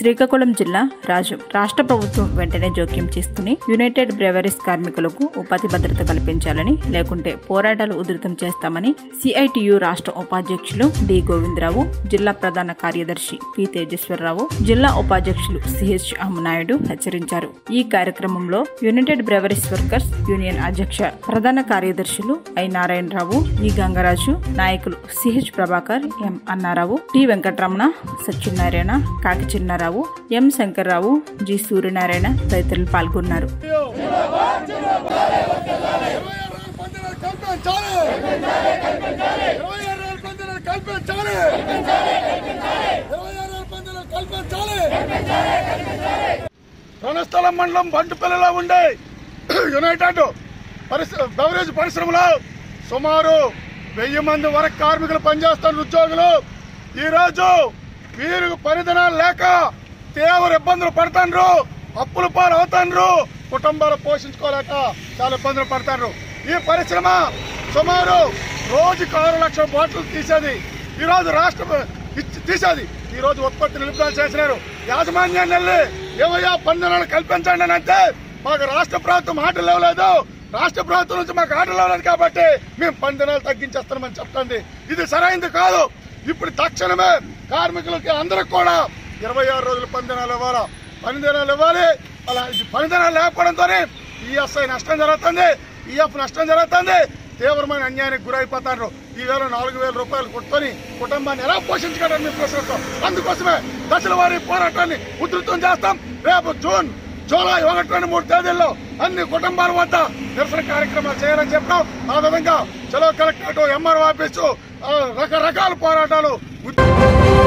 శ్రీకాకుళం జిల్లా రాజం రాష్ట్ర ప్రభుత్వం వెంటనే జోక్యం చేసుకుని యునైటెడ్ బ్రెవరీస్ కార్మికులకు ఉపాధి భద్రత కల్పించాలని లేకుంటే పోరాటాలు ఉధృతం చేస్తామని సిఐటియు రాష్ట్ర ఉపాధ్యక్షులు డి గోవిందరావు జిల్లా ప్రధాన కార్యదర్శి పి తేజేశ్వరరావు జిల్లా ఉపాధ్యక్షులు సిహెచ్ అమ్మనాయుడు హెచ్చరించారు ఈ కార్యక్రమంలో యునైటెడ్ బ్రెవరీస్ వర్కర్స్ యూనియన్ అధ్యక్ష ప్రధాన కార్యదర్శులు ఐ నారాయణరావు ఈ గంగరాజు నాయకులు CH Prabhakar M Anna Rao T Venkataramana Satyanarayana Kaki Chinna Rao M Shankar Rao G Suryanarayana తదితరులు పాల్గొన్నారు ఇరవై ఆరు రోజుల పందిరాలు కల్పించాలి ఇరవై ఆరు రోజుల పందిరాలు కల్పించాలి ఇరవై ఆరు రోజుల పందిరాలు కల్పించాలి రణస్థలం మండలం బంటుపల్లిలో ఉండే యునైటెడ్ పరిశ్ర బెవరేజ్ పరిశ్రమలో సుమారు వెయ్యి మంది వరకు కార్మికులు పనిచేస్తున్న ఉద్యోగులు ఈ రోజు వీరికి పనిదినాలు లేక తీవ్ర ఇబ్బందులు పడుతున్నారు అప్పుల పాలు అవుతాండ్రు కుటుంబాలు పోషించుకోలేక చాలా ఇబ్బందులు పడతారు ఈ పరిశ్రమ సుమారు రోజుకు ఆరు లక్షల బాటిల్ తీసేది ఈ రోజు రాష్ట్ర ఇచ్చి- తీసేది ఈ రోజు ఉత్పత్తి నిలుపుదల చేసినారు యాజమాన్యాన్ని వెళ్ళి ఏమయ్యా పన్నులను కల్పించండి అని అంటే మాకు రాష్ట్ర ప్రభుత్వం ఆటలు ఇవ్వలేదు రాష్ట్ర ప్రభుత్వం నుంచి మాకు ఆటలు ఇవ్వలేదు కాబట్టి మేము పందినాలు తగ్గించేస్తామని చెప్తుంది ఇది సరైనది కాదు ఇప్పుడు తక్షణమే కార్మికులకి అందరికి కూడా ఇరవై ఆరు రోజులు పనిదినాలు ఇవ్వాలి పనిదినాలు ఇవ్వాలి అలా ఇది పనిదినాలు లేకపోవడంతోనే ఈఎస్ఐ నష్టం జరుగుతుంది ఈఎఫ్ నష్టం జరుగుతుంది తీవ్రమైన అన్యాయానికి గురైపోతారు ఈ వేల నాలుగు వేల రూపాయలు కొట్టుకొని కుటుంబాన్ని ఎలా పోషించగలరని మేము ప్రశ్నిస్తాం అందుకోసమే దశల వారి పోరాటాన్ని ఉధృతం చేస్తాం రేపు జూన్ జూలై ఒకటి రెండు మూడు తేదీల్లో అన్ని కుటుంబాల వద్ద నిరసన కార్యక్రమాలు చేయాలని చెప్పాం ఆ విధంగా చలో కలెక్టరేట్ ఎంఆర్ఓ ఆఫీసు ఆ, రకరకాల పోరాటాలు ఉధృ-